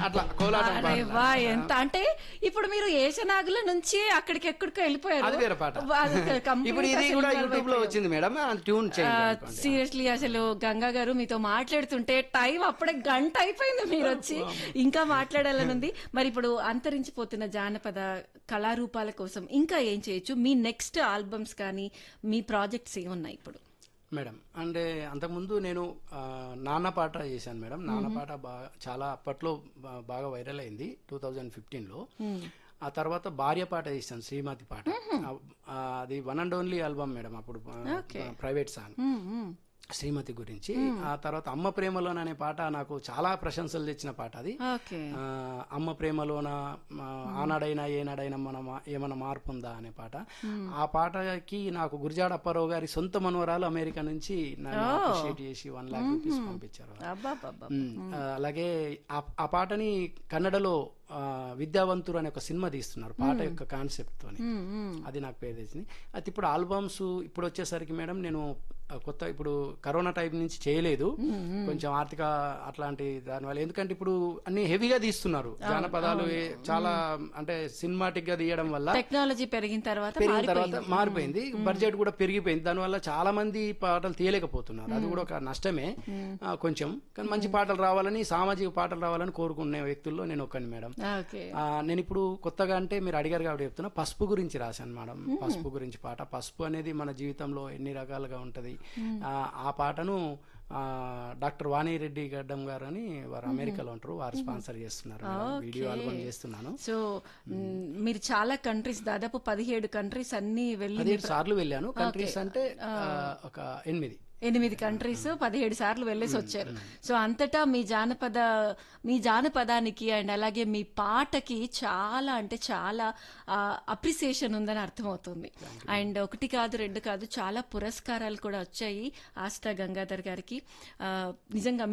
అట్లా కోలాటం అరే పాట. వా ఎంత అంటే ఇప్పుడు మీరు ఏషనాగుల నుంచి అక్కడికి ఎక్కడికో వెళ్ళిపోయారు అది వేరే పాట అది complete ఇప్పుడు ఇది అసలు కూడా involve యూట్యూబ్ లో అయిపోయారు. వచ్చింది మేడం ట్యూన్ చేయండి సీరియస్లీ అసలు గంగా గారు మీతో మాట్లాడుతుంటే టైం అప్పుడే గంట అయిపోయింది మీరు వచ్చి ఇంకా మాట్లాడాలనుంది మరి ఇప్పుడు అంతరించిపోతున్న జానపద కళారూపాల కోసం ఇంకా ఏం చేయొచ్చు మీ నెక్స్ట్ ఆల్బమ్స్ కానీ మీ ప్రాజెక్ట్స్ ఏమున్నాయి ఇప్పుడు మేడం అంటే అంతకుముందు నేను ఆ, నాన్న పాట చేశాను మేడం నాన్న పాట బాగా చాలా అప్పట్లో బా- బాగా వైరల్ అయింది టూ థౌజండ్ ఫిఫ్టీన్లో ఆ తర్వాత భార్య పాట చేశాను శ్రీమతి పాట ఆ, ఆ, అది one and only album madam అప్పుడు ప్రైవేట్ సాంగ్ మ్మ్, మ్మ్. శ్రీమతి గురించి ఆ తర్వాత అమ్మ ప్రేమలోన అనే పాట నాకు చాలా ప్రశంసలు తెచ్చిన పాట అది ఓకే ఆ, అమ్మ ప్రేమలోన ఆ, ఆనాడైనా ఏనాడైనా మన మా- ఏమైనా మార్పు ఉందా అనే పాట ఆ పాటకి నాకు గురిజాడ అప్పారావు గారి సొంత మనవరాలు అమెరికా నుంచి నన్ను అప్రిషియేట్ చేసి వన్ లాక్ రూపీస్ పంపించారు అబ్బాబ్బా ఉమ్, ఆ, అలాగే ఆ ఆ పాటని కన్నడలో ఆ, విద్యావంతుడు అనే ఒక సినిమా తీస్తున్నారు పాట యొక్క కాన్సెప్ట్ తోని అది నాకు పేరు తెచ్చింది అయితే ఇప్పుడు ఆల్బమ్స్ ఇప్పుడు వచ్చేసరికి మేడం నేను ఆ, కొత్త ఇప్పుడు కరోనా టైప్ నుంచి చేయలేదు కొంచెం ఆర్థిక అట్లాంటి దానివల్ల ఎందుకంటే ఇప్పుడు అన్ని హెవీగా తీస్తున్నారు జానపదాలు ఏ- చాలా అంటే సినిమాటిక్ గా తీయడం వల్ల టెక్నాలజీ పెరిగిన తర్వాత పెరిగిన తర్వాత మారిపోయింది బడ్జెట్ కూడా పెరిగిపోయింది దానివల్ల చాలా మంది పాటలు తీయలేకపోతున్నారు అది కూడా ఒక నష్టమే ఆ, కొంచెం కానీ మంచి పాటలు రావాలని సామాజిక పాటలు రావాలని కోరుకునే వ్యక్తుల్లో నేను ఒకని మేడం ఓకే ఆ, నేను ఇప్పుడు కొత్తగా అంటే మీరు అడిగారు కాబట్టి చెప్తున్నా పసుపు గురించి రాశాను మేడం పసుపు గురించి పాట పసుపు అనేది మన జీవితంలో ఎన్ని రకాలుగా ఉంటది ఆ, ఆ పాటను ఆ, డాక్టర్ వాణిరెడ్డి గడ్డం గారు అని వారు అమెరికాలో ఉంటారు వారు స్పాన్సర్ చేస్తున్నారు మేడం. వీడియో ఆల్బమ్ చేస్తున్నాను సో మ్, మీరు చాలా కంట్రీస్ దాదాపు పదిహేడు కంట్రీస్ అన్ని వెళ్ళి పదిహేడు సార్లు వెళ్ళాను కంట్రీస్ అంటే ఆ, ఒక ఎనిమిది ఎనిమిది కంట్రీస్ పదిహేడు సార్లు వెళ్ళేసి వచ్చారు సో అంతటా మీ జానపద మీ జానపదానికి అండ్ అలాగే మీ పాటకి చాలా అంటే చాలా అప్రిసియేషన్ ఉందని అర్థమవుతుంది అండ్ ఒకటి కాదు రెండు కాదు చాలా పురస్కారాలు కూడా వచ్చాయి ఆస్తా గంగాధర్ గారికి ఆ, నిజంగా